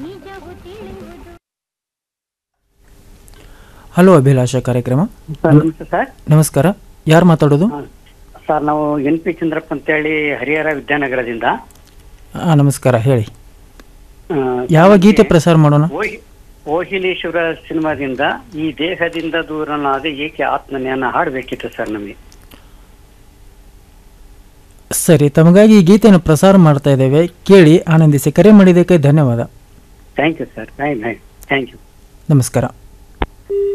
hello ಅಭಿಲಾಷ ಕಾರ್ಯಕ್ರಮ sir ನಮಸ್ತೆ sir ನಮಸ್ಕಾರ ಯಾರು ಮಾತಾಡೋದು ಸರ್ ನಾವು ಎನ್ ಪಿ ಚಂದ್ರಪ್ಪ ಅಂತೇಳಿ ಹರಿಹರ ವಿದ್ಯಾನಗರದಿಂದ ಹಾಂ ನಮಸ್ಕಾರ ಹೇಳಿ ಆ, ಯಾವ ಗೀತೆ ಪ್ರಸಾರ ಮಾಡೋಣ ಓಹಿ ಓಹಿಲೇಶ್ವರ ಸಿನಿಮಾದಿಂದ ಈ ದೇಹದಿಂದ ದೂರನಾದ ಏಕೆ ಆತ್ಮಜ್ಞಾನ ಹಾಡಬೇಕಿತ್ತು ಸರ್ ನಮಗೆ ಸರಿ ತಮಗಾಗಿ ಈ ಗೀತೆಯನ್ನು ಪ್ರಸಾರ ಮಾಡ್ತಾ ಇದ್ದೇವೆ ಕೇಳಿ ಆನಂದಿಸಿ ಕರೆ ಮಾಡಿದ್ದಕ್ಕೆ ಧನ್ಯವಾದ thank you sir thank you ನಮಸ್ಕಾರ